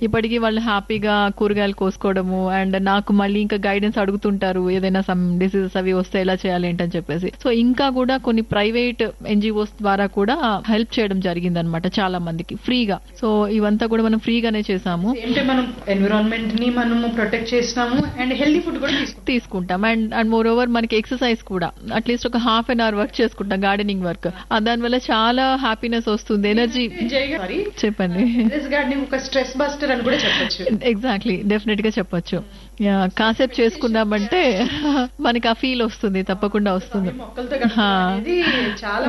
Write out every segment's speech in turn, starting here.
ఇప్పటికీ వాళ్ళు హ్యాపీగా కూరగాయలు కోసుకోవడము అండ్ నాకు మళ్ళీ ఇంకా గైడెన్స్ అడుగుతుంటారు ఏదైనా సమ్ డిసీజెస్ అవి వస్తే ఎలా చేయాలి ఏంటని చెప్పేసి సో ఇంకా కూడా కొన్ని ప్రైవేట్ ఎన్జిఓస్ ద్వారా కూడా హెల్ప్ చేయడం జరిగింది అనమాట చాలా మందికి ఫ్రీగా సో ఇవంతా కూడా మనం ఫ్రీగానే చేసాము ఏంటంటే మనం ఎన్విరాన్మెంట్ ని మనము ప్రొటెక్ట్ చేసినాము అండ్ హెల్దీ ఫుడ్ కూడా తీసుకుంటాం తీసుకుంటాం అండ్ అండ్ మోర్ ఓవర్ మనకి ఎక్సర్సైజ్ కూడా అట్లీస్ట్ ఒక హాఫ్ అన్ అవర్ వర్క్ చేసుకుంటాం గార్డెనింగ్ వర్క్ దానివల్ల చాలా హ్యాపీనెస్ వస్తుంది ఎనర్జీ జై సారీ చెప్పండి టెర్రస్ గార్డెనింగ్ ఒక స్ట్రెస్ బస్టర్ అని కూడా చెప్పొచ్చు ఎగ్జాక్ట్లీ డెఫినెట్ గా చెప్పొచ్చు యా, కాసేపు చేసుకున్నామంటే మనకి ఆ ఫీల్ వస్తుంది తప్పకుండా వస్తుంది మొక్కలతో గడపడం అనేది చాలా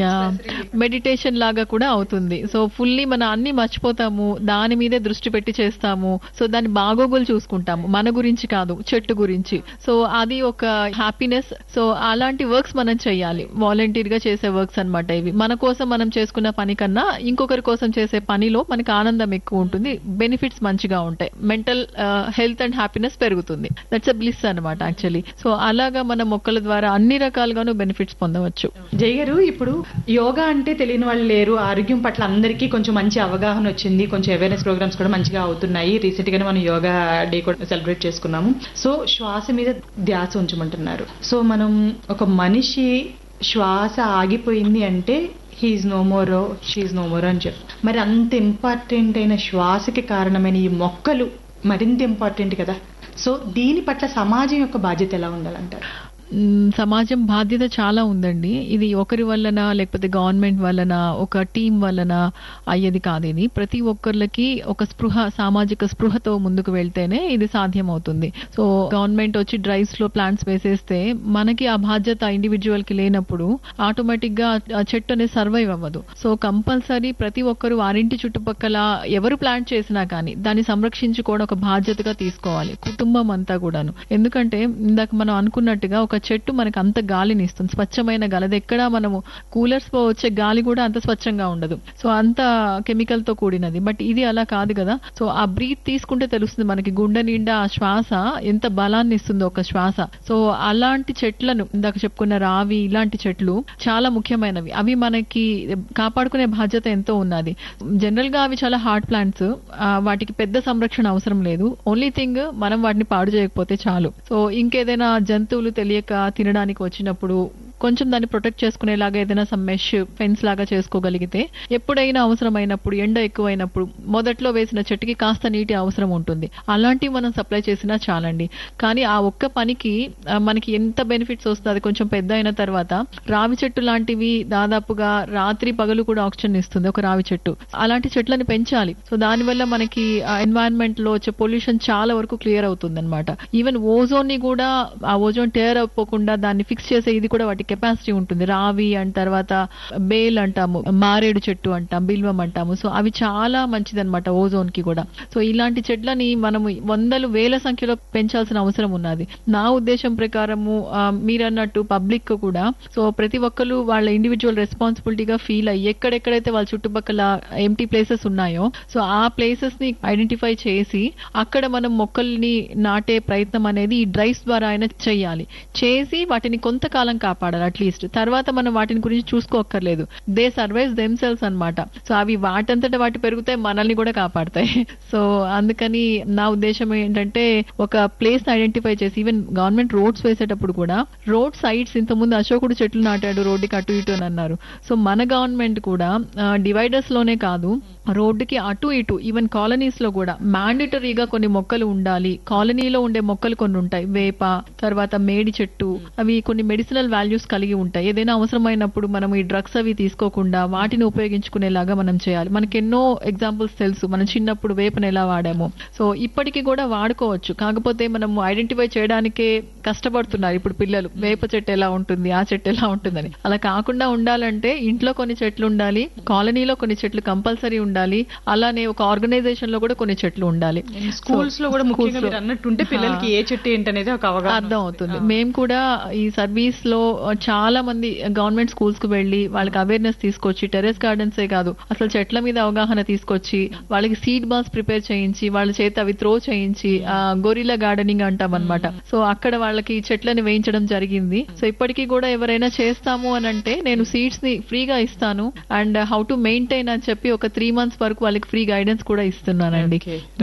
మెడిటేషన్ లాగా కూడా అవుతుంది సో ఫుల్లీ మన అన్ని మర్చిపోతాము దాని మీదే దృష్టి పెట్టి చేస్తాము సో దాని బాగోగులు చూసుకుంటాము మన గురించి కాదు చెట్టు గురించి సో అది ఒక హ్యాపీనెస్ సో అలాంటి వర్క్స్ మనం చేయాలి వాలంటీర్ గా చేసే వర్క్స్ అన్నమాట ఇవి మన కోసం మనం చేసుకున్న పని కన్నా ఇంకొకరి కోసం చేసే పనిలో మనకి ఆనందం ఎక్కువ ఉంటుంది బెనిఫిట్స్ మంచిగా ఉంటాయి మెంటల్ హెల్త్ అండ్ హ్యాపీనెస్ పెరుగుతుంది దట్స్ అ బ్లిస్ అనమాట యాక్చువల్లీ సో అలాగా మన మొక్కల ద్వారా అన్ని రకాలుగాను బెనిఫిట్స్ పొందవచ్చు జై గారు ఇప్పుడు యోగా అంటే తెలియని వాళ్ళు లేరు ఆరోగ్యం పట్ల అందరికీ కొంచెం మంచి అవగాహన వచ్చింది కొంచెం అవేర్నెస్ ప్రోగ్రామ్స్ కూడా మంచిగా అవుతున్నాయి రీసెంట్ గానే మనం యోగా డే కూడా సెలబ్రేట్ చేసుకున్నాము సో శ్వాస మీద ధ్యాస ఉంచమంటున్నారు సో మనం ఒక మనిషి శ్వాస ఆగిపోయింది అంటే he's no more she's no more అని చెప్పి మరి అంత ఇంపార్టెంట్ అయిన శ్వాసకి కారణమైన ఈ మొక్కలు మరింత ఇంపార్టెంట్ కదా సో దీని పట్ల సమాజం యొక్క బాధ్యత ఎలా ఉండాలంటారు మ్, సమాజం బాధ్యత చాలా ఉందండి ఇది ఒకరి వలన లేకపోతే గవర్నమెంట్ వలన ఒక టీం వలన అయ్యేది కాదు ఇది ప్రతి ఒక్కరికి ఒక స్పృహ సామాజిక స్పృహతో ముందుకు వెళ్తేనే ఇది సాధ్యం అవుతుంది సో గవర్నమెంట్ వచ్చి డ్రైవ్స్ లో ప్లాంట్స్ వేసేస్తే మనకి ఆ బాధ్యత ఇండివిజువల్ కి లేనప్పుడు ఆటోమేటిక్ గా ఆ చెట్టు అనేది సర్వైవ్ అవ్వదు సో కంపల్సరీ ప్రతి ఒక్కరు వారింటి చుట్టుపక్కల ఎవరు ప్లాంట్ చేసినా కానీ దాన్ని సంరక్షించుకోవడం ఒక బాధ్యతగా తీసుకోవాలి కుటుంబం అంతా కూడాను ఎందుకంటే ఇందాక మనం అనుకున్నట్టుగా ఒక చెట్టు మనకు అంత గాలిని ఇస్తుంది స్వచ్ఛమైన గాలి అది ఎక్కడ మనము కూలర్స్ లో వచ్చే గాలి కూడా అంత స్వచ్ఛంగా ఉండదు సో అంత కెమికల్ తో కూడినది బట్ ఇది అలా కాదు కదా సో ఆ బ్రీత్ తీసుకుంటే తెలుస్తుంది మనకి గుండె నిండా ఆ శ్వాస ఎంత బలాన్ని ఇస్తుందో ఒక శ్వాస సో అలాంటి చెట్లను ఇందాక చెప్పుకున్న రావి ఇలాంటి చెట్లు చాలా ముఖ్యమైనవి అవి మనకి కాపాడుకునే బాధ్యత ఎంతో ఉన్నది జనరల్ గా అవి చాలా హార్డ్ ప్లాంట్స్ వాటికి పెద్ద సంరక్షణ అవసరం లేదు ఓన్లీ థింగ్ మనం వాటిని పాడు చేయకపోతే చాలు సో ఇంకేదైనా జంతువులు తెలియక తినడానికి వచ్చినప్పుడు కొంచెం దాన్ని ప్రొటెక్ట్ చేసుకునేలాగా ఏదైనా సమ్ మెష్ ఫెన్స్ లాగా చేసుకోగలిగితే ఎప్పుడైనా అవసరమైనప్పుడు ఎండ ఎక్కువైనప్పుడు మొదట్లో వేసిన చెట్టుకి కాస్త నీటి అవసరం ఉంటుంది అలాంటివి మనం సప్లై చేసినా చాలండి కానీ ఆ ఒక్క పనికి ఆ, మనకి ఎంత బెనిఫిట్స్ వస్తుంది అది కొంచెం పెద్ద అయిన తర్వాత రావి చెట్టు లాంటివి దాదాపుగా రాత్రి పగలు కూడా ఆక్సిజన్ ఇస్తుంది ఒక రావి చెట్టు అలాంటి చెట్లను పెంచాలి సో దానివల్ల మనకి ఎన్వైరన్మెంట్ లో వచ్చే పొల్యూషన్ చాలా వరకు క్లియర్ అవుతుంది అనమాట ఈవెన్ ఓజోన్ ని కూడా ఆ ఓజోన్ టేర్ అయిపోకుండా దాన్ని ఫిక్స్ చేసే ఇది కూడా వాటి కెపాసిటీ ఉంటుంది రావి అండ్ తర్వాత బేల్ అంటాము మారేడు చెట్టు అంటాం బిల్వం అంటాము సో అవి చాలా మంచిదన్నమాట ఓజోన్ కి కూడా సో ఇలాంటి చెట్లని మనము వందలు వేల సంఖ్యలో పెంచాల్సిన అవసరం ఉన్నది నా ఉద్దేశం ప్రకారము ఆ, మీరన్నట్టు పబ్లిక్ కూడా సో ప్రతి ఒక్కరు వాళ్ళ ఇండివిజువల్ రెస్పాన్సిబిలిటీగా ఫీల్ అయ్యి ఎక్కడెక్కడైతే వాళ్ళ చుట్టుపక్కల ఎంటీ ప్లేసెస్ ఉన్నాయో సో ఆ ప్లేసెస్ ని ఐడెంటిఫై చేసి అక్కడ మనం మొక్కల్ని నాటే ప్రయత్నం అనేది ఈ డ్రైవ్స్ ద్వారా అయినా చేయాలి చేసి వాటిని కొంతకాలం కాపాడాలి అట్లీస్ట్ తర్వాత మనం వాటిని గురించి చూసుకోక్కర్లేదు దే సర్వైవ్ దెమ్ సెల్స్ అనమాట సో అవి వాటంతట వాటి పెరుగుతాయి మనల్ని కూడా కాపాడతాయి సో అందుకని నా ఉద్దేశం ఏంటంటే ఒక ప్లేస్ ఐడెంటిఫై చేసి ఈవెన్ గవర్నమెంట్ రోడ్స్ వేసేటప్పుడు కూడా రోడ్ సైడ్స్ ఇంతకుముందు అశోకుడు చెట్లు నాటాడు రోడ్డుకి అటు ఇటు అని అన్నారు సో మన గవర్నమెంట్ కూడా డివైడర్స్ లోనే కాదు రోడ్డుకి అటు ఇటు ఈవెన్ కాలనీస్ లో కూడా మ్యాండేటరీగా కొన్ని మొక్కలు ఉండాలి కాలనీలో ఉండే మొక్కలు కొన్ని ఉంటాయి వేప తర్వాత మేడి చెట్టు అవి కొన్ని మెడిసినల్ వాల్యూస్ కలిగి ఉంటాయి ఏదైనా అవసరమైనప్పుడు మనం ఈ డ్రగ్స్ అవి తీసుకోకుండా వాటిని ఉపయోగించుకునేలాగా మనం చేయాలి మనకి ఎన్నో ఎగ్జాంపుల్స్ తెలుసు మనం చిన్నప్పుడు వేపను ఎలా వాడాము సో ఇప్పటికీ కూడా వాడుకోవచ్చు కాకపోతే మనం ఐడెంటిఫై చేయడానికే కష్టపడుతున్నారు ఇప్పుడు పిల్లలు వేప చెట్టు ఎలా ఉంటుంది ఆ చెట్టు ఎలా ఉంటుందని అలా కాకుండా ఉండాలంటే ఇంట్లో కొన్ని చెట్లు ఉండాలి కాలనీలో కొన్ని చెట్లు కంపల్సరీ ఉండాలి అలానే ఒక ఆర్గనైజేషన్ లో కూడా కొన్ని చెట్లు ఉండాలి స్కూల్స్ లో కూడా ముఖ్యంగా schools లో. మీరు అన్నట్టుంటే పిల్లలకి ఏ చెట్టు ఏంటనేది ఒక అవగాహన అర్థం అవుతుంది మేము కూడా ఈ సర్వీస్ లో చాలా మంది గవర్నమెంట్ స్కూల్స్ కు వెళ్ళి వాళ్ళకి అవేర్నెస్ తీసుకొచ్చి టెరెస్ గార్డెన్స్ ఏ కాదు అసలు చెట్ల మీద అవగాహన తీసుకొచ్చి వాళ్ళకి సీడ్ బాల్స్ ప్రిపేర్ చేయించి వాళ్ళ చేత అవి త్రో చేయించి గొరిలా గార్డెనింగ్ అంటాం అనమాట సో అక్కడ వాళ్ళకి చెట్లని వేయించడం జరిగింది సో ఇప్పటికీ కూడా ఎవరైనా చేస్తాము అని అంటే నేను సీడ్స్ ని ఫ్రీగా ఇస్తాను అండ్ హౌ టు మెయింటైన్ అని చెప్పి ఒక త్రీ మంత్స్ వరకు వాళ్ళకి ఫ్రీ గైడెన్స్ కూడా ఇస్తున్నానండి Okay.